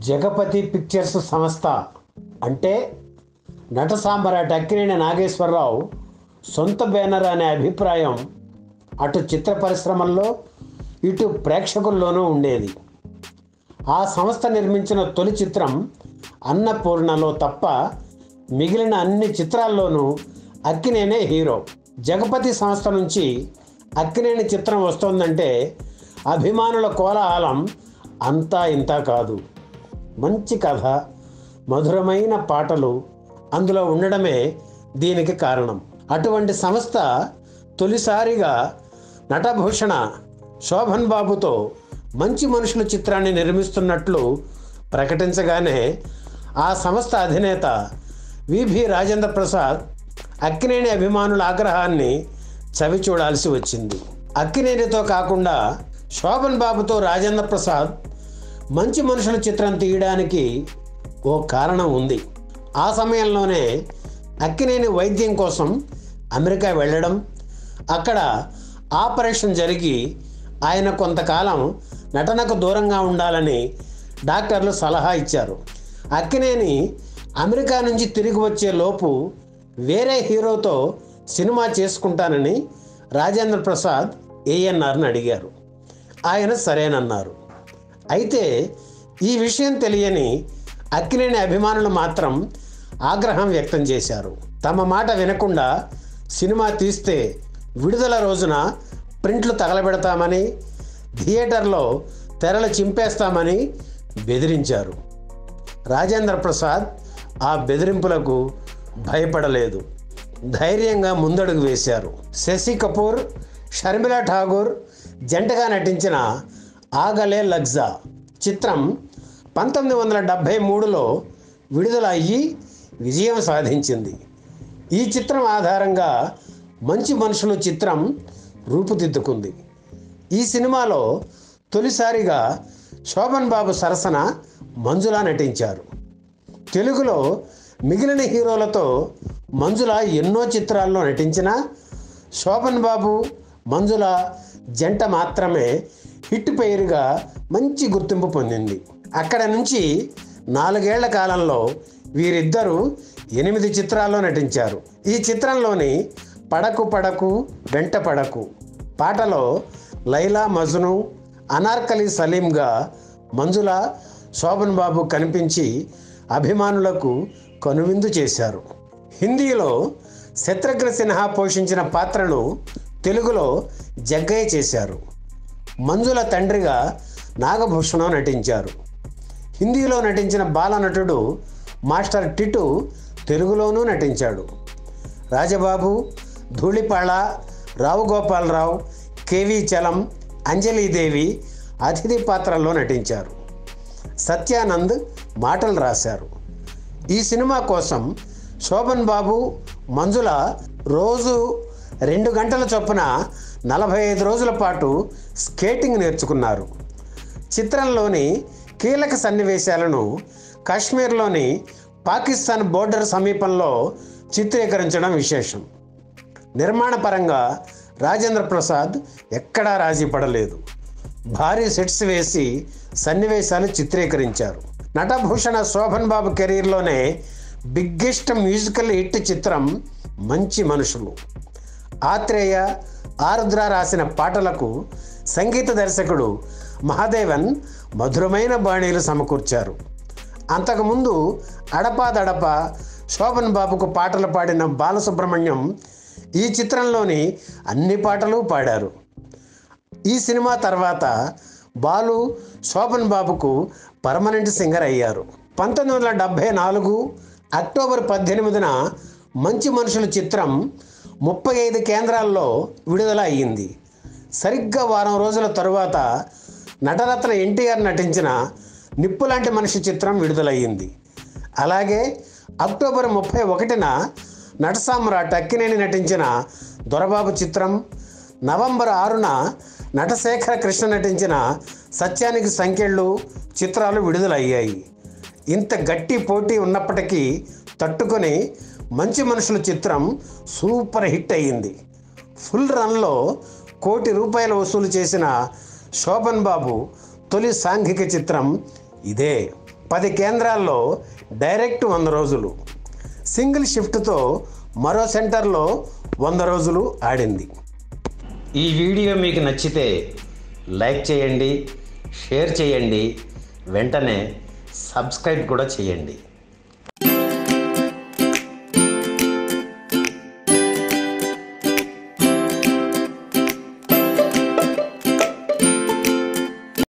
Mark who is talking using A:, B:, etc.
A: Jagapathi pictures సంస్థ అంటే నట సామ్రాట్ అక్కినేని నాగేశ్వరరావు సొంత బ్యానర్ అనే అభిప్రాయం అటు చిత్ర పరిశ్రమల్లో ఇటు ప్రేక్షకుల్లోనూ ఉండేది ఆ సంస్థ నిర్మించిన తొలి చిత్రం అన్నపూర్ణలో తప్ప మిగిలిన అన్ని చిత్రాల్లోనూ అక్కినేనే హీరో జగపతి సంస్థ నుంచి అక్కినేని చిత్రం వస్తోందంటే అభిమానుల కోలాహలం అంతా ఇంతా కాదు మంచి కథ మధురమైన పాటలు అందులో ఉండడమే దీనికి కారణం అటువంటి సంస్థ తొలిసారిగా నటభూషణ శోభన్ బాబుతో మంచి మనుషుల చిత్రాన్ని నిర్మిస్తున్నట్లు ప్రకటించగానే ఆ సంస్థ అధినేత విభి రాజేంద్ర ప్రసాద్ అక్కినేని అభిమానుల ఆగ్రహాన్ని చవి చూడాల్సి వచ్చింది అక్కినేనితో కాకుండా శోభన్ బాబుతో రాజేంద్ర ప్రసాద్ మంచి మనుషుల చిత్రం తీయడానికి ఓ కారణం ఉంది ఆ సమయంలోనే అక్కినేని వైద్యం కోసం అమెరికా వెళ్ళడం అక్కడ ఆపరేషన్ జరిగి ఆయన కొంతకాలం నటనకు దూరంగా ఉండాలని డాక్టర్లు సలహా ఇచ్చారు అక్కినేని అమెరికా నుంచి తిరిగి వచ్చే లోపు వేరే హీరోతో సినిమా చేసుకుంటానని రాజేంద్ర ప్రసాద్ ఏఎన్ఆర్ని అడిగారు ఆయన సరేనన్నారు అయితే ఈ విషయం తెలియని అక్కినేని అభిమానులు మాత్రం ఆగ్రహం వ్యక్తం చేశారు తమ మాట వినకుండా సినిమా తీస్తే విడుదల రోజున ప్రింట్లు తగలబెడతామని థియేటర్లో తెరలు చింపేస్తామని బెదిరించారు రాజేంద్ర ప్రసాద్ ఆ బెదిరింపులకు భయపడలేదు ధైర్యంగా ముందడుగు వేశారు శశి కపూర్ షర్మిల ఠాగూర్ జంటగా నటించిన ఆగలే లగ్జా చిత్రం పంతొమ్మిది వందల డెబ్భై మూడులో విడుదల అయ్యి విజయం సాధించింది ఈ చిత్రం ఆధారంగా మంచి మనుషులు చిత్రం రూపుదిద్దుకుంది ఈ సినిమాలో తొలిసారిగా శోభన్ బాబు సరసన మంజుల నటించారు తెలుగులో మిగిలిన హీరోలతో మంజుల ఎన్నో చిత్రాల్లో నటించిన శోభన్ బాబు మంజుల జంట మాత్రమే హిట్ పేరుగా మంచి గుర్తింపు పొందింది అక్కడ నుంచి నాలుగేళ్ల కాలంలో వీరిద్దరూ ఎనిమిది చిత్రాల్లో నటించారు ఈ చిత్రంలోని పడకు పడకు వెంట పడకు పాటలో లైలా మజ్ను అనార్కలి సలీంగా మంజుల శోభన్ బాబు కనిపించి అభిమానులకు కనువిందు చేశారు హిందీలో శత్రుఘ్న సిన్హా పోషించిన పాత్రను తెలుగులో జగ్గయ్య చేశారు మంజుల తండ్రిగా నాగభూషణం నటించారు హిందీలో నటించిన బాలనటుడు మాస్టర్ టిటు తెలుగులోనూ నటించాడు రాజబాబు ధూళిపాళ రావు గోపాలరావు కేవి చలం అంజలీదేవి అతిథి పాత్రల్లో నటించారు సత్యానంద్ మాటలు రాశారు ఈ సినిమా కోసం శోభన్ బాబు మంజుల రోజు రెండు గంటల చొప్పున నలభై ఐదు రోజుల పాటు స్కేటింగ్ నేర్చుకున్నారు చిత్రంలోని కీలక సన్నివేశాలను కాశ్మీర్లోని పాకిస్తాన్ బోర్డర్ సమీపంలో చిత్రీకరించడం విశేషం నిర్మాణ పరంగా రాజేంద్ర ప్రసాద్ ఎక్కడా రాజీ పడలేదు భారీ సెట్స్ వేసి సన్నివేశాలు చిత్రీకరించారు నటభూషణ శోభన్ బాబు కెరీర్లోనే బిగ్గెస్ట్ మ్యూజికల్ హిట్ చిత్రం మంచి మనుషులు ఆత్రేయ ఆరుద్ర రాసిన పాటలకు సంగీత దర్శకుడు మహాదేవన్ మధురమైన బాణీలు సమకూర్చారు అంతకుముందు అడపాదడప శోభన్ బాబుకు పాటలు పాడిన బాలసుబ్రహ్మణ్యం ఈ చిత్రంలోని అన్ని పాటలు పాడారు ఈ సినిమా తర్వాత బాలు శోభన్ బాబుకు పర్మనెంట్ సింగర్ అయ్యారు పంతొమ్మిది వందల డెబ్భై నాలుగు అక్టోబర్ పద్దెనిమిదిన మంచి మనుషుల చిత్రం ముప్పై ఐదు కేంద్రాల్లో విడుదల అయ్యింది సరిగ్గా వారం రోజుల తరువాత నటరత్న ఎన్టీఆర్ నటించిన నిప్పు లాంటి మనిషి చిత్రం విడుదలయ్యింది అలాగే అక్టోబర్ ముప్పై ఒకటిన నటసామ్రాట్ అక్కినేని నటించిన దొరబాబు చిత్రం నవంబర్ ఆరున నటశేఖర కృష్ణ నటించిన సత్యానికి సంఖ్యళ్ళు చిత్రాలు విడుదలయ్యాయి ఇంత గట్టి పోటీ ఉన్నప్పటికీ తట్టుకొని మంచి మనుషుల చిత్రం సూపర్ హిట్ అయ్యింది ఫుల్ రన్లో కోటి రూపాయలు వసూలు చేసిన శోభన్ బాబు తొలి సాంఘిక చిత్రం ఇదే పది కేంద్రాల్లో డైరెక్ట్ వంద రోజులు సింగిల్ షిఫ్ట్తో మరో సెంటర్లో వంద రోజులు ఆడింది ఈ వీడియో మీకు నచ్చితే లైక్ చేయండి షేర్ చేయండి వెంటనే సబ్స్క్రైబ్ కూడా చేయండి